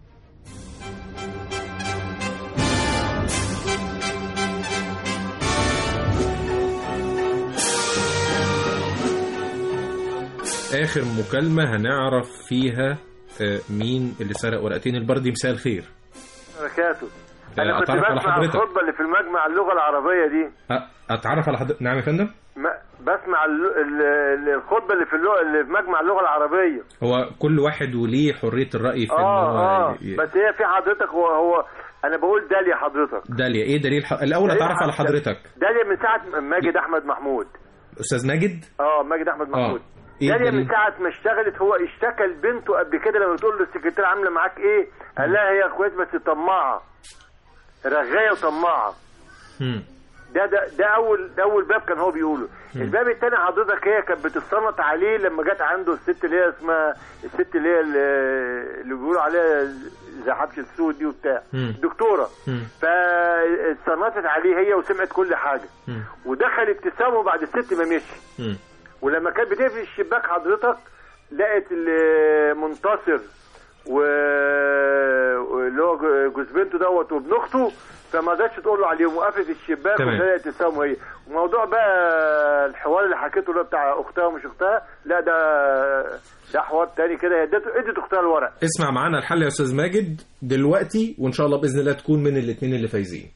اخر مكالمه هنعرف فيها آه، مين اللي سرق ورقتين البردي مساء الخير بركاته آه، انا كنت أتعرف على بسمع حضرتك. الخطبه اللي في المجمع اللغه العربيه دي أ- اتعرف على حضرتك نعم يا فندم ما بسمع ال- ال- الخطبه اللي في اللغه اللي في مجمع اللغه العربيه هو كل واحد وليه حريه الراي في ان اه هو اه ي- بس هي في حضرتك هو هو انا بقول داليا حضرتك داليا ايه دليل ح... الاول دليل اتعرف على ح- حضرتك داليا من ساعه ماجد احمد محمود استاذ ماجد اه ماجد احمد محمود إيه داليا الدليل؟ من ساعه ما اشتغلت هو اشتكى لبنته قبل كده لما بتقول له السكرتيره عامله معاك ايه قال لها هي كويس بس طماعه رغايه وطماعه مم. ده ده ده اول ده اول باب كان هو بيقوله الباب الثاني حضرتك هي كانت بتتصنت عليه لما جت عنده الست اللي هي اسمها الست اللي هي اللي اللي بيقولوا عليها زي حبش السود دي وبتاع مم. دكتوره مم. فاتصنتت عليه هي وسمعت كل حاجه مم. ودخل ابتسامه بعد الست ما مشي مم. ولما كانت بتقفل الشباك حضرتك لقت المنتصر و واللي هو جوز بنته دوت وابن اخته فما قدرتش تقول له عليهم وقفلت الشباك تمام. وبدات تساوم هي وموضوع بقى الحوار اللي حكيته اللي هو بتاع اختها ومش اختها لا ده ده حوار تاني كده هي ادته ادت اختها الورق اسمع معانا الحل يا استاذ ماجد دلوقتي وان شاء الله باذن الله تكون من الاثنين اللي فايزين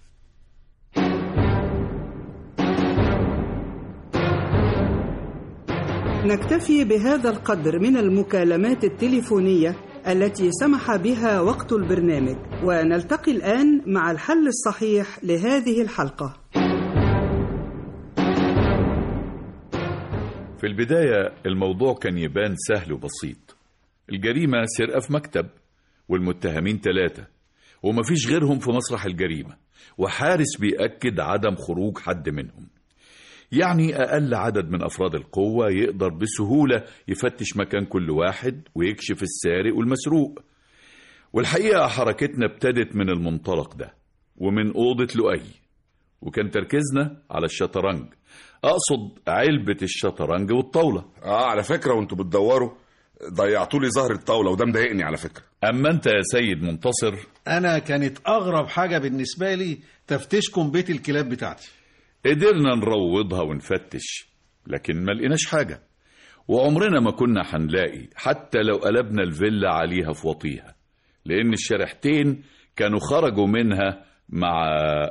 نكتفي بهذا القدر من المكالمات التليفونية التي سمح بها وقت البرنامج ونلتقي الآن مع الحل الصحيح لهذه الحلقة في البداية الموضوع كان يبان سهل وبسيط الجريمة سرقة في مكتب والمتهمين ثلاثة ومفيش غيرهم في مسرح الجريمة وحارس بيأكد عدم خروج حد منهم يعني أقل عدد من أفراد القوة يقدر بسهولة يفتش مكان كل واحد ويكشف السارق والمسروق والحقيقة حركتنا ابتدت من المنطلق ده ومن أوضة لؤي وكان تركيزنا على الشطرنج أقصد علبة الشطرنج والطاولة اه على فكره وانتوا بتدوروا ضيعتوا لي ظهر الطاوله وده مضايقني على فكره أما أنت يا سيد منتصر انا كانت اغرب حاجه بالنسبه لي تفتيشكم بيت الكلاب بتاعتي قدرنا نروضها ونفتش لكن ما لقيناش حاجة وعمرنا ما كنا هنلاقي حتى لو قلبنا الفيلا عليها في وطيها لأن الشريحتين كانوا خرجوا منها مع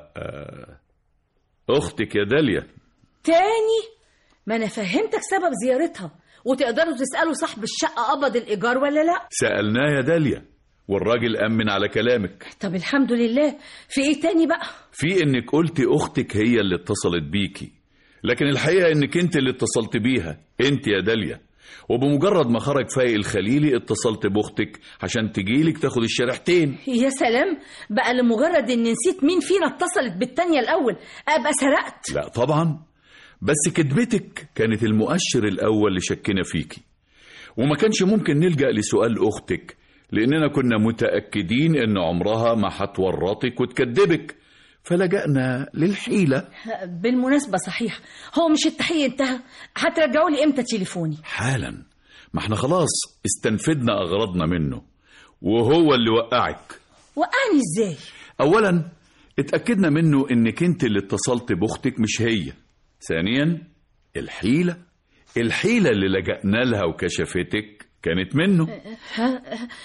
آه، أختك يا داليا تاني ما انا فهمتك سبب زيارتها وتقدروا تسألوا صاحب الشقة قبض الإيجار ولا لا سألناه يا داليا والراجل أمن على كلامك طب الحمد لله في ايه تاني بقى في إنك قلتي أختك هي اللي اتصلت بيكي لكن الحقيقة إنك أنت اللي اتصلت بيها أنت يا داليا وبمجرد ما خرج فايق الخليلي اتصلت بأختك عشان تجيلك تاخد الشريحتين يا سلام بقى لمجرد ان نسيت مين فينا اتصلت بالتانية الأول أبقى سرقت لا طبعا بس كدبتك كانت المؤشر الأول لشكنا فيكي وما كانش ممكن نلجأ لسؤال أختك لأننا كنا متأكدين إن عمرها ما هتورطك وتكدبك فلجأنا للحيلة بالمناسبة صحيح هو مش التحقيق انتهى هترجعوا لي امتى تليفوني حالا ما احنا خلاص استنفدنا أغراضنا منه وهو اللي وقعك وقعني ازاي أولا اتأكدنا منه إنك أنت اللي اتصلت بأختك مش هي ثانيا الحيلة الحيلة اللي لجأنا لها وكشفتك كانت منه ها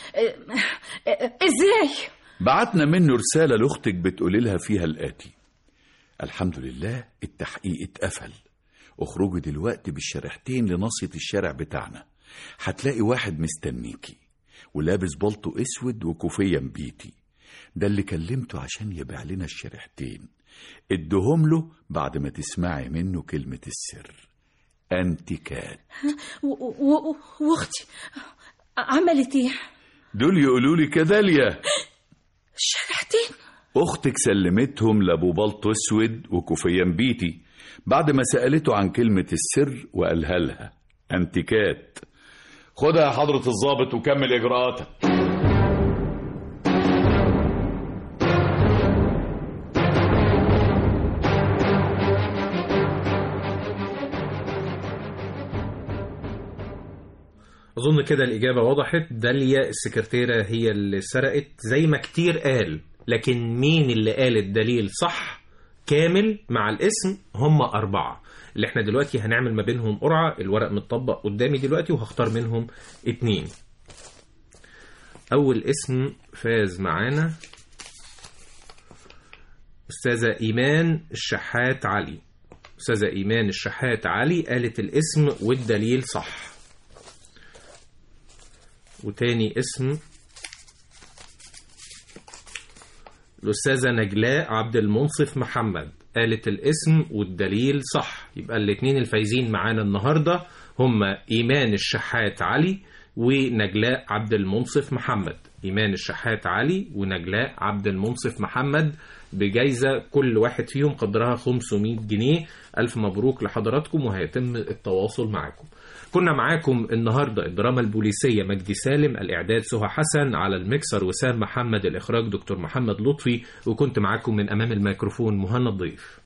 ازاي بعتنا منه رسالة لأختك بتقولي لها فيها الآتي الحمد لله التحقيق اتقفل اخرجي دلوقتي بالشريحتين لناصية الشارع بتاعنا هتلاقي واحد مستنيكي ولابس بلطو اسود وكوفية مبيتي ده اللي كلمته عشان يبيع لنا الشريحتين ادهم له بعد ما تسمعي منه كلمة السر انتكات و- و- و- واختي عملت ايه دول يقولوا لي كداليا شرحتين اختك سلمتهم لابو بلط اسود وكوفيا بيتي بعد ما سالته عن كلمه السر وقالها لها انتكات خدها يا حضره الضابط وكمل اجراءاتك اظن كده الاجابه وضحت داليا السكرتيره هي اللي سرقت زي ما كتير قال لكن مين اللي قال الدليل صح كامل مع الاسم هم أربعة اللي احنا دلوقتي هنعمل ما بينهم قرعة الورق متطبق قدامي دلوقتي وهختار منهم اتنين أول اسم فاز معانا أستاذة إيمان الشحات علي أستاذة إيمان الشحات علي قالت الاسم والدليل صح وتاني اسم الأستاذة نجلاء عبد المنصف محمد قالت الاسم والدليل صح يبقى الاتنين الفايزين معانا النهاردة هما إيمان الشحات علي ونجلاء عبد المنصف محمد إيمان الشحات علي ونجلاء عبد المنصف محمد بجايزة كل واحد فيهم قدرها 500 جنيه ألف مبروك لحضراتكم وهيتم التواصل معكم كنا معاكم النهاردة الدراما البوليسية مجدي سالم الإعداد سهى حسن على المكسر وسام محمد الإخراج دكتور محمد لطفي وكنت معاكم من أمام الميكروفون مهند ضيف